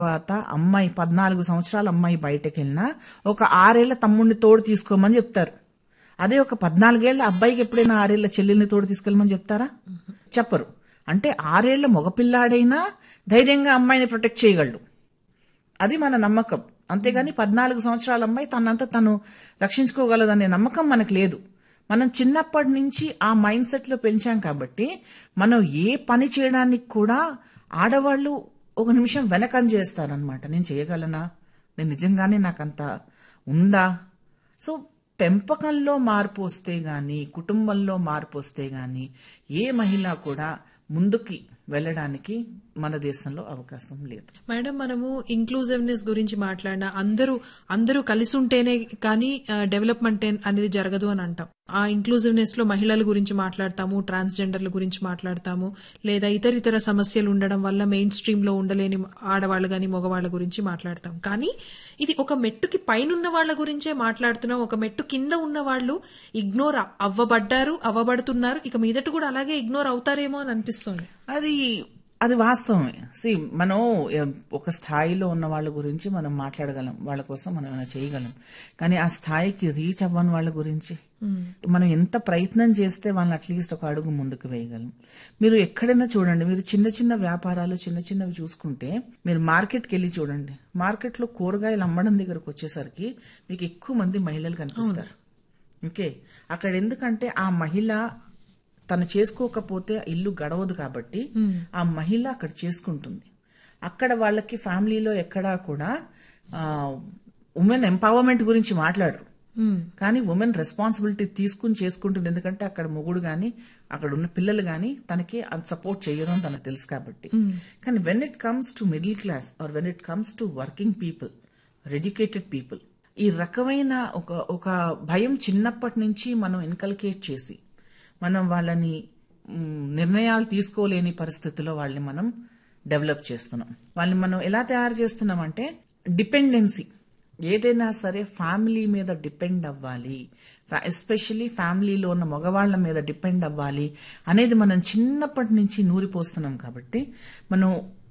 తర్వాత అమ్మాయి పద్నాలుగు సంవత్సరాల అమ్మాయి బయటకు వెళ్ళినా ఒక ఆరేళ్ల తమ్ముడిని తోడు తీసుకోమని చెప్తారు అదే ఒక పద్నాలుగేళ్ల అబ్బాయికి ఎప్పుడైనా ఆరేళ్ల చెల్లెల్ని తోడు తీసుకెళ్ళమని చెప్తారా చెప్పరు అంటే ఆరేళ్ల మగపిల్లాడైనా ధైర్యంగా అమ్మాయిని ప్రొటెక్ట్ చేయగలడు అది మన నమ్మకం అంతేగాని పద్నాలుగు సంవత్సరాల అమ్మాయి తనంతా తను రక్షించుకోగలదనే నమ్మకం మనకు లేదు మనం చిన్నప్పటి నుంచి ఆ మైండ్ సెట్ లో పెంచాం కాబట్టి మనం ఏ పని చేయడానికి కూడా ఆడవాళ్ళు ఒక నిమిషం వెనకం చేస్తారనమాట నేను చేయగలనా నేను నిజంగానే నాకంత ఉందా సో పెంపకంలో మార్పు వస్తే గాని కుటుంబంలో మార్పు వస్తే గాని ఏ మహిళ కూడా ముందుకి వెళ్ళడానికి మన దేశంలో అవకాశం లేదు మేడం మనము ఇంక్లూజివ్నెస్ గురించి మాట్లాడినా అందరూ అందరూ కలిసి ఉంటేనే కానీ డెవలప్మెంట్ అనేది జరగదు అని అంటాం ఆ ఇంక్లూజివ్నెస్ లో మహిళల గురించి మాట్లాడతాము ట్రాన్స్జెండర్ల గురించి మాట్లాడతాము లేదా ఇతర ఇతర సమస్యలు ఉండడం వల్ల మెయిన్ స్ట్రీమ్ లో ఉండలేని ఆడవాళ్ళు గాని మగవాళ్ళ గురించి మాట్లాడతాం కానీ ఇది ఒక మెట్టుకి పైనున్న వాళ్ళ గురించే మాట్లాడుతున్నాం ఒక మెట్టు కింద ఉన్న వాళ్ళు ఇగ్నోర్ అవ్వబడ్డారు అవ్వబడుతున్నారు ఇక మీదట కూడా అలాగే ఇగ్నోర్ అవుతారేమో అని అనిపిస్తోంది అది అది వాస్తవమే సి మనం ఎ, ఒక స్థాయిలో ఉన్న వాళ్ళ గురించి మనం మాట్లాడగలం వాళ్ళ కోసం మనం ఏమైనా చేయగలం కానీ ఆ స్థాయికి రీచ్ అవ్వని వాళ్ళ గురించి మనం ఎంత ప్రయత్నం చేస్తే వాళ్ళని అట్లీస్ట్ ఒక అడుగు ముందుకు వేయగలం మీరు ఎక్కడైనా చూడండి మీరు చిన్న చిన్న వ్యాపారాలు చిన్న చిన్నవి చూసుకుంటే మీరు మార్కెట్కి వెళ్ళి చూడండి మార్కెట్లో కూరగాయలు అమ్మడం దగ్గరకు వచ్చేసరికి మీకు ఎక్కువ మంది మహిళలు కనిపిస్తారు ఓకే అక్కడ ఎందుకంటే ఆ మహిళ తను చేసుకోకపోతే ఆ ఇల్లు గడవదు కాబట్టి ఆ మహిళ అక్కడ చేసుకుంటుంది అక్కడ వాళ్ళకి ఫ్యామిలీలో ఎక్కడా కూడా ఉమెన్ ఎంపవర్మెంట్ గురించి మాట్లాడరు కానీ ఉమెన్ రెస్పాన్సిబిలిటీ తీసుకుని చేసుకుంటుంది ఎందుకంటే అక్కడ మొగుడు గాని అక్కడ ఉన్న పిల్లలు గాని తనకి అది సపోర్ట్ చేయడం అని తనకు తెలుసు కాబట్టి కానీ when it comes to middle class or when it comes to working people educated people ఈ రకమైన ఒక ఒక భయం చిన్నప్పటి నుంచి మనం ఇన్కల్కేట్ చేసి మనం వాళ్ళని మ్, నిర్ణయాలు తీసుకోలేని పరిస్థితిలో వాళ్ళని మనం డెవలప్ చేస్తున్నాం వాళ్ళని మనం ఎలా తయారు చేస్తున్నాం అంటే డిపెండెన్సీ ఏదైనా సరే ఫ్యామిలీ మీద డిపెండ్ అవ్వాలి ఎస్పెషల్లీ ఫ్యామిలీలో ఉన్న మగవాళ్ళ మీద డిపెండ్ అవ్వాలి అనేది మనం చిన్నప్పటి నుంచి నూరిపోస్తున్నాం కాబట్టి మనం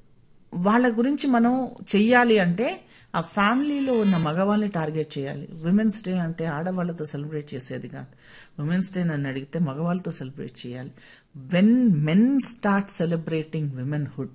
వాళ్ళ గురించి మనం చెయ్యాలి అంటే ఆ ఫ్యామిలీలో ఉన్న మగవాళ్ళని టార్గెట్ చేయాలి ఉమెన్స్ డే అంటే ఆడవాళ్ళతో సెలబ్రేట్ చేసేది కాదు ఉమెన్స్ డే నన్ను అడిగితే మగవాళ్ళతో సెలబ్రేట్ చేయాలి when men start celebrating womanhood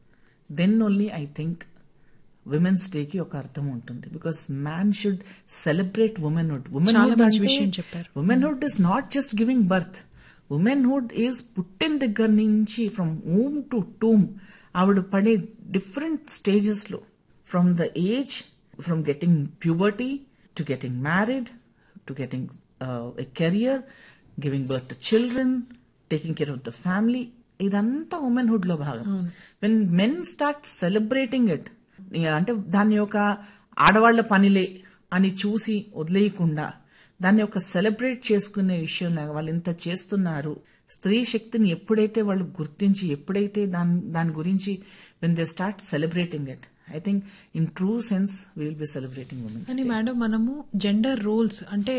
then only I think women's day కి ఒక అర్థం ఉంటుంది because man should celebrate womanhood చాలా మంచి విషయం చెప్పారు. Womanhood is not just giving birth womanhood is పుట్టిన దగ్గర నుంచి ఫ్రమ్ ఊమ్ టు టూమ్ ఆవిడ పడే డిఫరెంట్ స్టేజెస్ లో from the age from getting puberty to getting married to getting a career giving birth to children taking care of the family ఇదంతా womanhood లో భాగం when men start celebrating it అంటే దాని యొక్క ఆడవాళ్ల పనిలే అని చూసి వదిలేయకుండా దాన్ని ఒక సెలబ్రేట్ చేసుకునే విషయంలో వాళ్ళు ఇంత చేస్తున్నారు స్త్రీ శక్తిని ఎప్పుడైతే వాళ్ళు గుర్తించి ఎప్పుడైతే దాని దాని గురించి when they start celebrating it I think in true sense will be celebrating women కానీ మేడం మనము జెండర్ రోల్స్ అంటే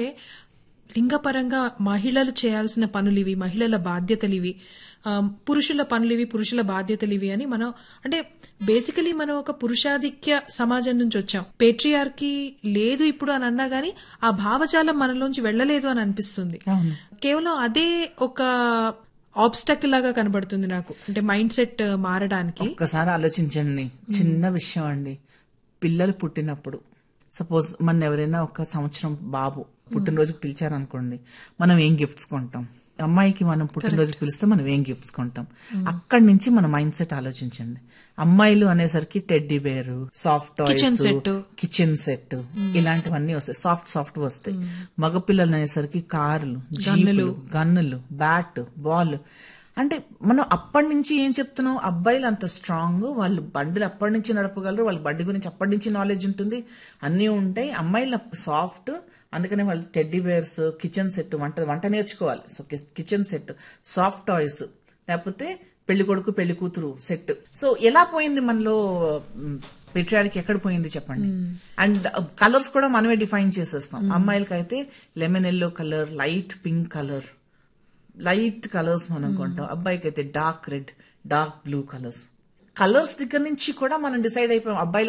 లింగపరంగా మహిళలు చేయాల్సిన పనులు ఇవి మహిళల బాధ్యతలు ఇవి ఆ, పురుషుల పనులు ఇవి పురుషుల బాధ్యతలు ఇవి అని మనం అంటే బేసికలీ మనం ఒక పురుషాధిక్య సమాజం నుంచి వచ్చాం పేట్రియార్కి లేదు ఇప్పుడు అని అన్నా గానీ ఆ భావజాలం మనలోంచి వెళ్ళలేదు అని అనిపిస్తుంది అవును కేవలం అదే ఒక ఆబ్స్టకిల్ లాగా కనబడుతుంది నాకు అంటే మైండ్ సెట్ మారడానికి ఒక్కసారి ఆలోచించండి చిన్న విషయం అండి పిల్లలు పుట్టినప్పుడు సపోజ్ మన ఎవరైనా ఒక సంవత్సరం బాబు పుట్టినరోజుకి పిలిచారనుకోండి మనం ఏం గిఫ్ట్స్ కొంటాం అమ్మాయికి మనం పుట్టినరోజుకి పిలిస్తే మనం ఏం గిఫ్ట్స్ కొంటాం అక్కడి నుంచి మన మైండ్ సెట్ ఆలోచించండి అమ్మాయిలు అనేసరికి teddy bear soft Kitchen toys set. Kitchen set ఇలాంటివన్నీ వస్తాయి సాఫ్ట్ సాఫ్ట్ వస్తాయి మగపిల్లలు అనేసరికి కార్లు జీపులు గన్నులు బ్యాట్ బాల్ అంటే మనం అప్పటి నుంచి ఏం చెప్తున్నాం అబ్బాయిలు అంత స్ట్రాంగ్ వాళ్ళు బండిలు అప్పటి నుంచి నడపగలరు వాళ్ళ బండి గురించి అప్పటి నుంచి నాలెడ్జ్ ఉంటుంది అన్నీ ఉంటాయి అమ్మాయిలు సాఫ్ట్ అందుకనే వాళ్ళు టెడ్డీ బేర్స్ కిచెన్ సెట్ వంట వంట నేర్చుకోవాలి so kitchen set soft toys లేకపోతే పెళ్లి కొడుకు పెళ్లి కూతురు సెట్ సో ఎలా పోయింది మనలో పెట్రియాడికి ఎక్కడ పోయింది చెప్పండి అండ్ కలర్స్ కూడా మనమే డిఫైన్ చేసేస్తాం అమ్మాయిలకి అయితే lemon yellow colour light pink colour light colours మనం కొంటాం అబ్బాయికి అయితే dark red dark blue colours colours దగ్గర నుంచి కూడా మనం డిసైడ్ అయిపోయాం అబ్బాయిలు